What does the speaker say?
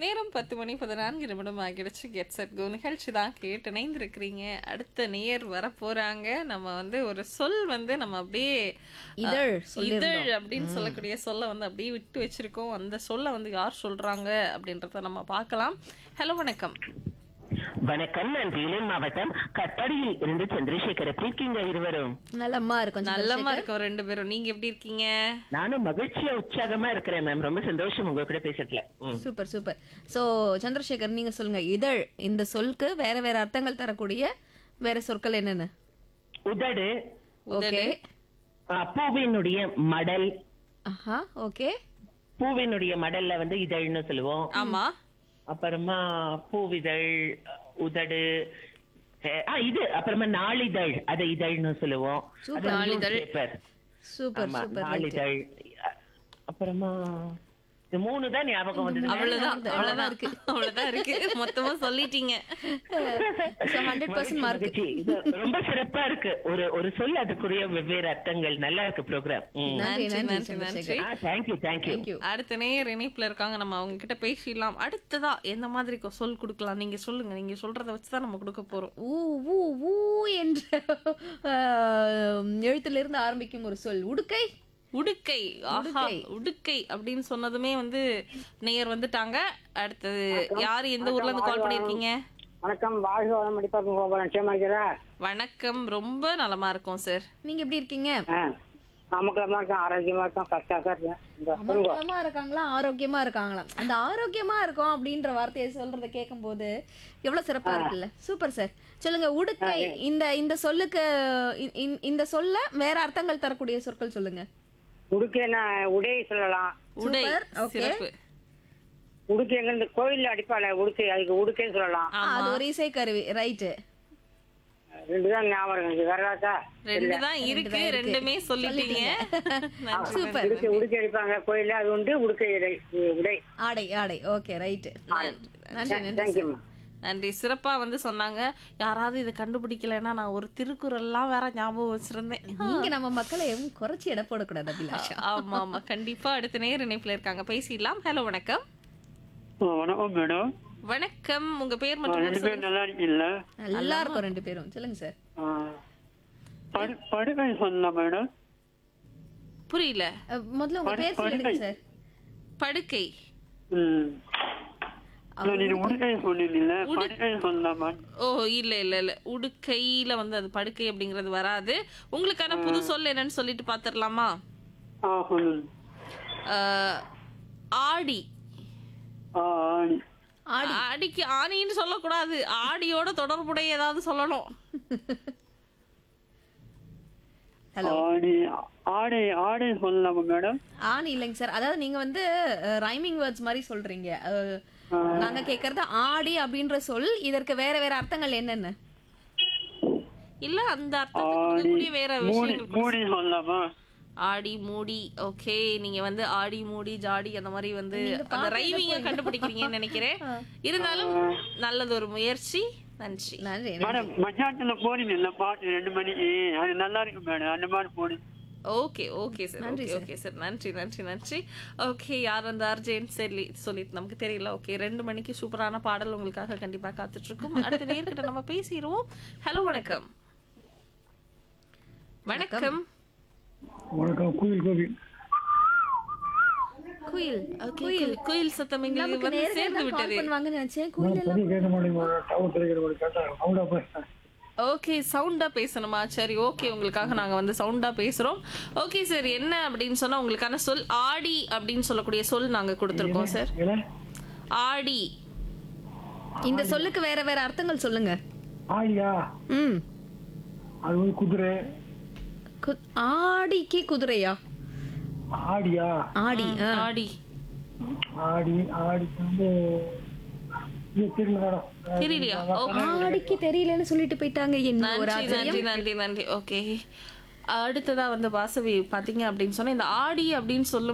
நேரம் பத்து மணி பதினான்கு நிமிடம் ஆகிடுச்சு கெட் செட் கோ நிகழ்ச்சி தான் கேட்டு இணைந்திருக்கிறீங்க அடுத்த நேர் வர போறாங்க நம்ம வந்து ஒரு சொல் வந்து நம்ம அப்படியே இதழ் இதழ் அப்படின்னு சொல்லக்கூடிய சொல்ல வந்து அப்படியே விட்டு வச்சிருக்கோம் அந்த சொல்ல வந்து யார் சொல்றாங்க அப்படின்றத நம்ம பார்க்கலாம் ஹலோ வணக்கம் வணக்கம் நான் வேலூர் மாவட்டம் கட்டாடியில் இருந்து சந்திரசேகர் எப்படி இருக்கீங்க இருவரும் நல்லம்மா இருக்கும் நல்லமா இருக்கோம் ரெண்டு பேரும் நீங்க எப்படி இருக்கீங்க நானும் மகிழ்ச்சியா உற்சாகமா இருக்கிறேன் மேம் ரொம்ப சந்தோஷம் உங்க கூட பேசத்துல ம். சூப்பர் சூப்பர் சோ சந்திரசேகர் நீங்க சொல்லுங்க இதழ் இந்த சொல்லுக்கு வேற வேற அர்த்தங்கள் தரக்கூடிய வேற சொற்கள் என்னென்ன உதடு ஓகே ஆ, பூவினுடைய மடல் ஆஹா ஓகே பூவினுடைய மடல்ல வந்து இதழ்னு சொல்லுவோம் ஆமா அப்புறமா பூவிதழ் உதடு அஹ், ஆ, இது அப்புறமா நாளிதழ் அதை இதழ்னு சொல்லுவோம் அது நாளிதழ். newspaper. சூப்பர் ஆமா, சூப்பர் நாளிதழ் அ- அப்புறமா இது மூணு தான் ஞாபகம் வந்தது அவ்வளவுதான் அவ்வளவுதான் அவ்வளவுதான் இருக்கு. அவ்வளவுதான் இருக்கு மொத்தமா சொல்லிட்டீங்க ஹண்ட்ரட் பர்சன்ட் மார்க் மகிழ்ச்சி. இது ரொம்ப சிறப்பா இருக்கு ஒரு ஒரு சொல் அதுக்குரிய வெவ்வேறு அர்த்தங்கள் நல்லா இருக்கு ப்ரோக்ராம் நன்றி நன்றி, நன்றி நன்றி, சந்திரசேகர் நன்றி. தேங்க்யூ தேங்க்யூ தேங்க்யூ அடுத்த நேர் இணைப்புல இருக்காங்க நம்ம அவங்க கிட்ட பேசிடலாம் அடுத்ததா எந்த மாதிரி கொ- சொல் கொடுக்கலாம் நீங்க சொல்லுங்க நீங்க சொல்றத வச்சுதான் நம்ம கொடுக்க போறோம் ஊ ஊ ஊ என்ற ஆஹ், எழுத்திலிருந்து ஆரம்பிக்கும் ஒரு சொல் உடுக்கை உடுக்கை ஆஹா உடுக்கை அப்படின்னு சொன்னதுமே வந்து நேயர் வந்துட்டாங்க அடுத்தது யாரு எந்த ஊர்ல இருந்து கால் பண்ணிருக்கீங்க வணக்கம் வாழ்க வளம் மடிப்பாக்கம் கோபாலன் நிச்சயமா இருக்கிறா வணக்கம் ரொம்ப நலமா இருக்கும் சார் நீங்க எப்படி இருக்கீங்க அமக்கலமா இருக்கேன் ஆரோக்கியமா இருக்கேன் கஷ்டா இருக்கேன் இந்த சொல்லுங்க அமர்க்கலமா இருக்காங்களா ஆரோக்கியமா இருக்காங்களா அந்த ஆரோக்கியமா இருக்கும் அப்படின்ற வார்த்தையை சொல்றத கேட்கும்போது எவ்வளவு சிறப்பா இருக்குல்ல சூப்பர் சார் சொல்லுங்க உடுக்கை இந்த இந்த சொல்லுக்கு இ- இ- இந்த சொல்ல வேற அர்த்தங்கள் தரக்கூடிய சொற்கள் சொல்லுங்க உடுக்கைன்னா உடை சொல்லலாம் உடை Super, okay. சிறப்பு உடுக்கை எங்க இந்த கோயில்ல அடிப்பாள உடுக்கை அதுக்கு உடுக்கைன்னு சொல்லலாம் ஆ, அது ஒரு இசை கருவி ரைட்டு ரெண்டு தான் ஞாபகம் இருக்கு வரலாச்சா ரெண்டு தான் இருக்கு ரெண்டுமே சொல்லிட்டீங்க நன்றி. சூப்பர் உடுக்கை உடுக்கை அடிப்பாங்க கோயில்ல அது உண்டு உடுக்கை உடை உடை ஆடை ஆடை ஓகே ரைட்டு நன்றி நன்றி தேங்க்யூம்மா நன்றி சிறப்பா வந்து சொன்னாங்க யாராவது இதை கண்டுபிடிக்கலைன்னா நான் ஒரு திருக்குறள்லாம் வேற ஞாபகம் வச்சிருந்தேன் நீங்க நம்ம மக்களை எதுவும் குறைச்சி எடை போடக்கூடாது அபிலாஷா ஆமா ஆமா கண்டிப்பா அடுத்த நேர் இணைப்புல இருக்காங்க பேசிடலாம் ஹலோ வணக்கம் வணக்கம் மேடம் வணக்கம் உங்க பேர் மற்றும் ஊர் ரெண்டு சொல்லுங்க. பேரும் நல்லா இருக்கீங்களா நல்லா இருக்கும் ரெண்டு பேரும் சொல்லுங்க சார் ஆ. படு படுகை சொல்லலாம் மேடம் புரியல அஹ், முதல்ல உங்க பேர் சொல்லுங்க சார் படுக்கை ம் இல்ல, நீங்க உடுக்கை சொன்னீங்கல்ல படுகை சொல்லலாமா ஓ இல்ல இல்ல இல்ல உடுக்கையில வந்து அது படுக்கை அப்படிங்கிறது வராது உங்களுக்கான புது சொல் என்னன்னு சொல்லிட்டு பாத்துடலாமா ஆ சொல்லுங்க ஆஹ், ஆடி ஆ ஆணி ஆடிக்கு ஆணின்னு சொல்லக்கூடாது ஆடியோட தொடர்புடைய ஏதாவது சொல்லணும் ஹலோ ஆணி ஆடை ஆடை சொல்லலாமா மேடம் ஆணி இல்லைங்க சார் அதாவது நீங்க வந்து ரைமிங் வேர்ட்ஸ் மாதிரி சொல்றீங்க அஹ், நாங்க கேக்குறது ஆடி அப்படின்ற சொல் இதற்கு வேற வேற அர்த்தங்கள் என்னென்ன இல்ல அந்த அர்த்தத்துக்கு ஆடி இருக்கக்கூடிய வேற மூடி விஷயங்கள் மூடி சொல்லலாமா ஆடி மூடி ஓகே நீங்க வந்து ஆடி மூடி ஜாடி அந்த மாதிரி வந்து நீங்க அந்த பாத்து ரைமிங்க கண்டுபிடிக்கிறீங்கன்னு நினைக்கிறேன் இருந்தாலும் நல்லது ஒரு முயற்சி நன்றி நன்றி மேடம் மத்தியானத்துல போனீங்கல்ல பாட்டு ரெண்டு மணிக்கு அது நல்லா இருக்கு மேடம் அந்த மாதிரி போனி okay okay sir okay okay sir நன்றி நன்றி நன்றி ஓகே யார் அந்த அர்ஜென்ட் சொல்லி சொல்லிட்டு நமக்கு தெரியல ஓகே ரெண்டு மணிக்கு சூப்பரான பாடல் உங்களுக்காக கண்டிப்பா காத்துட்டு இருக்கும் அடுத்த நேர்கிட்ட நம்ம பேசிடுவோம் ஹலோ வணக்கம் வணக்கம் வணக்கம் குயில் கோபி குயில் குயில் குயில் சத்தம் எங்களுக்கு நமக்கு வந்து நேரடியா சேர்ந்து தான் விட்டது கால் பண்ணுவாங்கன்னு நினைச்சேன் குயில் எல்லாம் சரி கேட்க மாட்டேங்க டவர் கிடைக்கிற மாதிரி கேட்டாங்க அவங்களா பேசுறேன் ஓகே சவுண்டா பேசணுமா சரி ஓகே உங்களுக்காக நாங்க வந்து சவுண்டா பேசுறோம் ஓகே சார் என்ன அப்படின்னு சொன்னா உங்களுக்கான சொல் ஆடி அப்படின்னு சொல்லக்கூடிய சொல் நாங்க கொடுத்துருக்கோம் சார் ஏன்னா ஆடி இந்த சொல்லுக்கு வேற வேற அர்த்தங்கள் சொல்லுங்க ஆடியா ம் அது வந்து குதிரை கு- ஆடிக்கு குதிரையா ஆடியா ஆடி ஆ. ஆடி ஆடி ஆடிக்கு வந்து இது தெரியல மேடம் தெரியலையா ஓகே ஆடிக்கு தெரியலன்னு சொல்லிட்டு போயிட்டாங்க என்ன ஒரு நன்றி ஆச்சரியம் நன்றி நன்றி நன்றி ஓகே அடுத்ததா வந்து வாசவி பாத்தீங்க அப்படின்னு சொன்னா இந்த ஆடி அப்படின்னு சொல்லும்